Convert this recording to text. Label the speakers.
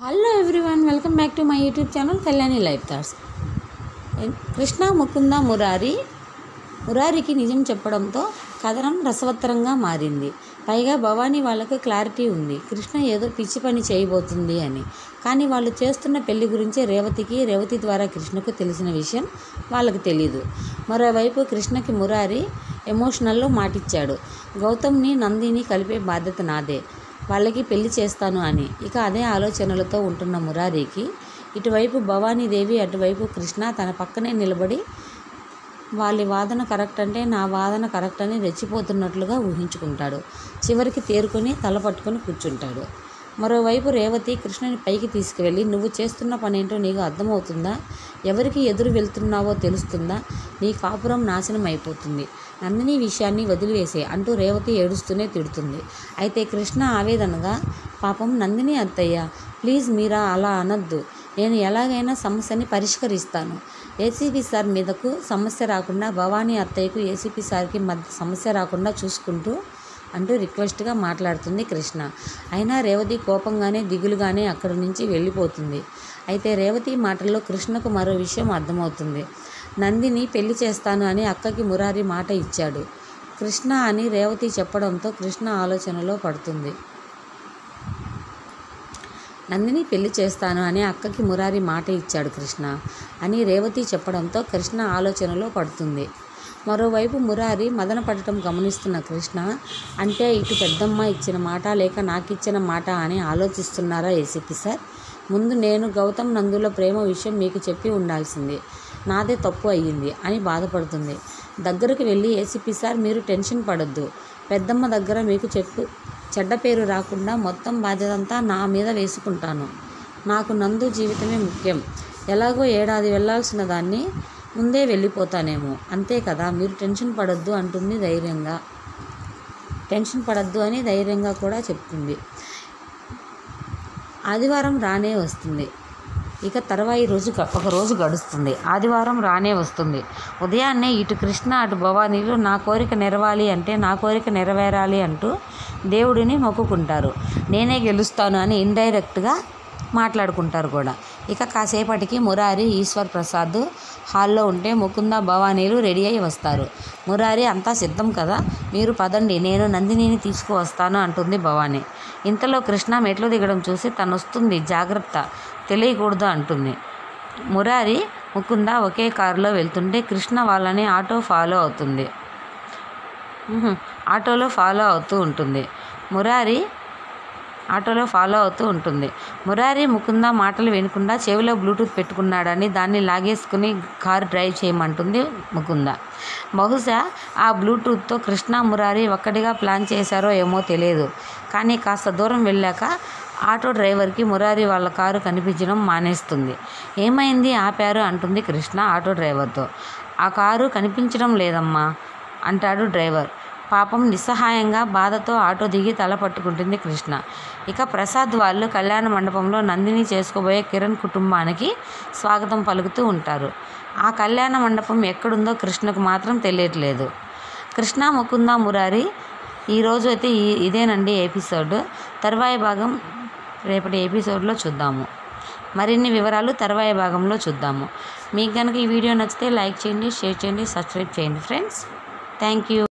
Speaker 1: hello everyone welcome back to my YouTube channel Kalyani life thoughts Krishna Mukunda Murari మురారికి నిజం చెప్పడంతో కథనం రసవత్తరంగా మారింది పైగా భవానీ వాళ్ళకు క్లారిటీ ఉంది కృష్ణ ఏదో పిచ్చి పని చేయబోతుంది అని కానీ వాళ్ళు చేస్తున్న పెళ్లి గురించి రేవతికి రేవతి ద్వారా కృష్ణకు తెలిసిన విషయం వాళ్ళకి తెలీదు మరోవైపు కృష్ణకి మురారి ఎమోషనల్లో మాటిచ్చాడు గౌతమ్ని నందిని కలిపే బాధ్యత నాదే వాళ్ళకి పెళ్లి చేస్తాను అని ఇక అదే ఆలోచనలతో ఉంటున్న మురారికి ఇటువైపు భవానీదేవి అటువైపు కృష్ణ తన పక్కనే నిలబడి వాళ్ళ వాదన కరెక్ట్ అంటే నా వాదన కరెక్ట్ అని రెచ్చిపోతున్నట్లుగా ఊహించుకుంటాడు చివరికి తేరుకొని తల పట్టుకొని కూర్చుంటాడు మరోవైపు రేవతి కృష్ణని పైకి తీసుకువెళ్ళి నువ్వు చేస్తున్న పనేంటో నీకు అర్థమవుతుందా ఎవరికి ఎదురు వెళ్తున్నావో తెలుస్తుందా నీ కాపురం నాశనం అయిపోతుంది నందిని విషయాన్ని వదిలివేసే అంటూ రేవతి ఏడుస్తూనే తిడుతుంది అయితే కృష్ణ ఆవేదనగా పాపం నందిని అత్తయ్య ప్లీజ్ మీరా అలా అనద్దు నేను ఎలాగైనా సమస్యని పరిష్కరిస్తాను ఏసీపీ సార్ మీదకు సమస్య రాకుండా భవానీ అత్తయ్యకు ఏసీపీ సార్కి మధ్య సమస్య రాకుండా చూసుకుంటూ అంటూ రిక్వెస్ట్గా మాట్లాడుతుంది కృష్ణ అయినా రేవతి కోపంగానే దిగులుగానే అక్కడి నుంచి వెళ్ళిపోతుంది అయితే రేవతి మాటల్లో కృష్ణకు మరో విషయం అర్థమవుతుంది నందిని పెళ్లి చేస్తాను అని అక్కకి మురారి మాట ఇచ్చాడు కృష్ణ అని రేవతి చెప్పడంతో కృష్ణ ఆలోచనలో పడుతుంది నందిని పెళ్లి చేస్తాను అని అక్కకి మురారి మాట ఇచ్చాడు కృష్ణ అని రేవతి చెప్పడంతో కృష్ణ ఆలోచనలో పడుతుంది మరోవైపు మురారి మదన పడటం గమనిస్తున్న కృష్ణ అంటే ఇటు పెద్దమ్మ ఇచ్చిన మాట లేక నాకిచ్చిన మాట అని ఆలోచిస్తున్నారా ఏసీపీ సార్ ముందు నేను గౌతమ్ నందుల ప్రేమ విషయం మీకు చెప్పి ఉండాల్సింది నాదే తప్పు అయ్యింది అని బాధపడుతుంది దగ్గరకు వెళ్ళి ఏసీపీ సార్ మీరు టెన్షన్ పడొద్దు పెద్దమ్మ దగ్గర మీకు చెప్పు చెడ్డ పేరు రాకుండా మొత్తం బాధ్యతంతా నా మీద వేసుకుంటాను నాకు నందు జీవితమే ముఖ్యం ఎలాగో ఏడాది వెళ్ళాల్సిన దాన్ని ముందే వెళ్ళిపోతానేమో అంతే కదా మీరు టెన్షన్ పడొద్దు అంటుంది ధైర్యంగా టెన్షన్ పడద్దు అని ధైర్యంగా కూడా చెప్తుంది ఆదివారం రానే వస్తుంది ఇక తర్వాయి రోజు గ- ఒక రోజు గడుస్తుంది ఆదివారం రానే వస్తుంది ఉదయాన్నే ఇటు కృష్ణ అటు భవానీలు నా కోరిక నెరవాలి అంటే నా కోరిక నెరవేరాలి అంటూ దేవుడిని మొక్కుకుంటారు నేనే గెలుస్తాను అని ఇండైరెక్ట్గా మాట్లాడుకుంటారు కూడా ఇక కాసేపటికి మురారి ఈశ్వర్ ప్రసాద్ హాల్లో ఉంటే ముకుంద భవానీలు రెడీ అయి వస్తారు మురారి అంతా సిద్ధం కదా మీరు పదండి నేను నందినిని తీసుకువస్తాను అంటుంది భవానీ ఇంతలో కృష్ణ మెట్లు దిగడం చూసి తను వస్తుంది జాగ్రత్త తెలియకూడదు అంటుంది మురారి ముకుంద ఒకే కారులో వెళ్తుంటే కృష్ణ వాళ్ళని ఆటో ఫాలో అవుతుంది ఉహుం, ఆటోలో ఫాలో అవుతూ ఉంటుంది మురారి ఆటోలో ఫాలో అవుతూ ఉంటుంది మురారి ముకుంద మాటలు వినకుండా చెవిలో బ్లూటూత్ పెట్టుకున్నాడని దాన్ని లాగేసుకుని కారు డ్రైవ్ చేయమంటుంది ముకుంద బహుశా ఆ బ్లూటూత్తో కృష్ణ మురారి ఒక్కటిగా ప్లాన్ చేశారో ఏమో తెలియదు కానీ కాస్త దూరం వెళ్ళాక ఆటో డ్రైవర్కి మురారి వాళ్ళ కారు కనిపించడం మానేస్తుంది ఏమైంది ఆపారు అంటుంది కృష్ణ ఆటో డ్రైవర్తో ఆ కారు కనిపించడం లేదమ్మా అంటాడు డ్రైవర్ పాపం నిస్సహాయంగా బాధతో ఆటో దిగి తల పట్టుకుంటుంది కృష్ణ ఇక ప్రసాద్ వాళ్ళు కళ్యాణ మండపంలో నందిని చేసుకోబోయే కిరణ్ కుటుంబానికి స్వాగతం పలుకుతూ ఉంటారు ఆ కళ్యాణ మండపం ఎక్కడుందో కృష్ణకు మాత్రం తెలియట్లేదు కృష్ణ ముకుంద మురారి ఈరోజు అయితే ఈ ఇదేనండి ఎపిసోడ్ తర్వాయి భాగం రేపటి ఎపిసోడ్లో చూద్దాము మరిన్ని వివరాలు తర్వాయి భాగంలో చూద్దాము మీకు కనుక ఈ వీడియో నచ్చితే లైక్ చేయండి షేర్ చేయండి సబ్స్క్రైబ్ చేయండి ఫ్రెండ్స్ థ్యాంక్ యూ